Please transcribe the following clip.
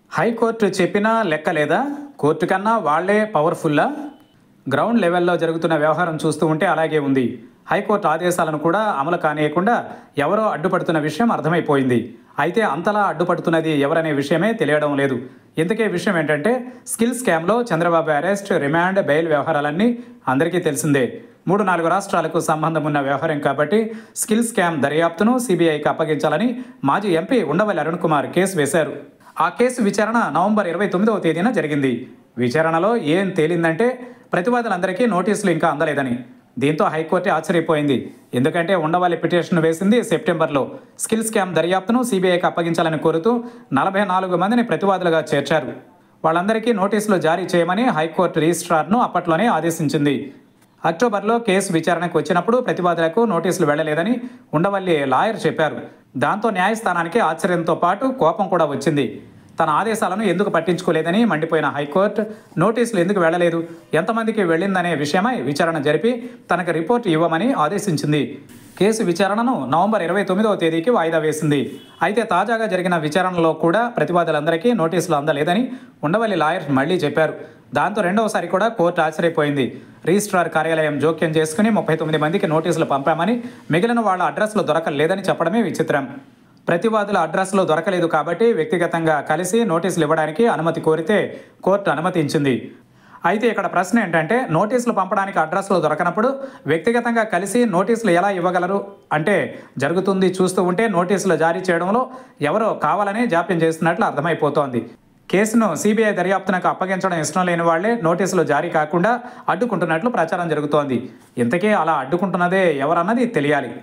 high court చెప్పినా లెక్క లేదా కోర్టు కన్నా వాళ్లే పవర్ఫుల్లా గ్రౌండ్ లెవెల్లో జరుగుతున్న వ్యవహారం చూస్తూ ఉంటే అలాగే ఉంది హైకోర్టు ఆదేశాలను కూడా అమలు కానియకుండా ఎవరో అడ్డుపడుతున్న విషయం అర్థమైపోయింది అయితే అంతలా అడ్డుపడుతున్నది ఎవరనే విషయమే తెలియడం లేదు ఇంతకే విషయం ఏంటంటే స్కిల్ స్కామ్లో చంద్రబాబు అరెస్ట్ రిమాండ్ బెయిల్ వ్యవహారాలన్నీ అందరికీ తెలిసిందే మూడు నాలుగు రాష్ట్రాలకు సంబంధం ఉన్న వ్యవహారం కాబట్టి స్కిల్ స్కామ్ దర్యాప్తును సిబిఐకి అప్పగించాలని మాజీ ఎంపీ ఉండవల్లి అరుణ్ కుమార్ కేసు వేశారు ఆ కేసు విచారణ నవంబర్ ఇరవై తొమ్మిదవ తేదీన జరిగింది విచారణలో ఏం తేలిందంటే ప్రతివాదులందరికీ నోటీసులు ఇంకా అందలేదని దీంతో హైకోర్టు ఆశ్చర్యపోయింది ఎందుకంటే ఉండవల్లి పిటిషన్ వేసింది సెప్టెంబర్లో స్కిల్ స్కామ్ దర్యాప్తును సిబిఐకి అప్పగించాలని కోరుతూ నలభై నాలుగు మందిని ప్రతివాదులుగా చేర్చారు వాళ్ళందరికీ నోటీసులు జారీ చేయమని హైకోర్టు రిజిస్ట్రార్ను అప్పట్లోనే ఆదేశించింది అక్టోబర్లో కేసు విచారణకు వచ్చినప్పుడు ప్రతివాదులకు నోటీసులు వెళ్లలేదని ఉండవల్లి లాయర్ చెప్పారు దాంతో న్యాయస్థానానికి ఆశ్చర్యంతో పాటు కోపం కూడా వచ్చింది తన ఆదేశాలను ఎందుకు పట్టించుకోలేదని మండిపోయిన హైకోర్టు నోటీసులు ఎందుకు వెళ్లలేదు ఎంతమందికి వెళ్ళిందనే విషయమై విచారణ జరిపి తనకు రిపోర్ట్ ఇవ్వమని ఆదేశించింది కేసు విచారణను నవంబర్ ఇరవై తొమ్మిదవ తేదీకి వాయిదా వేసింది అయితే తాజాగా జరిగిన విచారణలో కూడా ప్రతివాదులందరికీ నోటీసులు అందలేదని ఉండవల్లి లాయర్ మళ్లీ చెప్పారు దాంతో రెండవసారి కూడా కోర్టు ఆశ్చర్యపోయింది రిజిస్ట్రార్ కార్యాలయం జోక్యం చేసుకుని ముప్పై తొమ్మిది మందికి నోటీసులు పంపామని మిగిలిన వాళ్ళ అడ్రస్లు దొరకలేదని చెప్పడమే విచిత్రం ప్రతివాదుల అడ్రస్లు దొరకలేదు కాబట్టి వ్యక్తిగతంగా కలిసి నోటీసులు ఇవ్వడానికి అనుమతి కోరితే కోర్టు అనుమతించింది అయితే ఇక్కడ ప్రశ్న ఏంటంటే నోటీసులు పంపడానికి అడ్రస్లు దొరకనప్పుడు వ్యక్తిగతంగా కలిసి నోటీసులు ఎలా ఇవ్వగలరు అంటే జరుగుతుంది చూస్తూ ఉంటే నోటీసులు జారీ చేయడంలో ఎవరో కావాలని జాప్యం చేస్తున్నట్లు అర్థమైపోతోంది కేసును సిబిఐ దర్యాప్తునకు అప్పగించడం ఇష్టం లేని వాళ్లే నోటీసులు జారీ కాకుండా అడ్డుకుంటున్నట్లు ప్రచారం జరుగుతోంది ఇంతకీ అలా అడ్డుకుంటున్నదే ఎవరన్నది తెలియాలి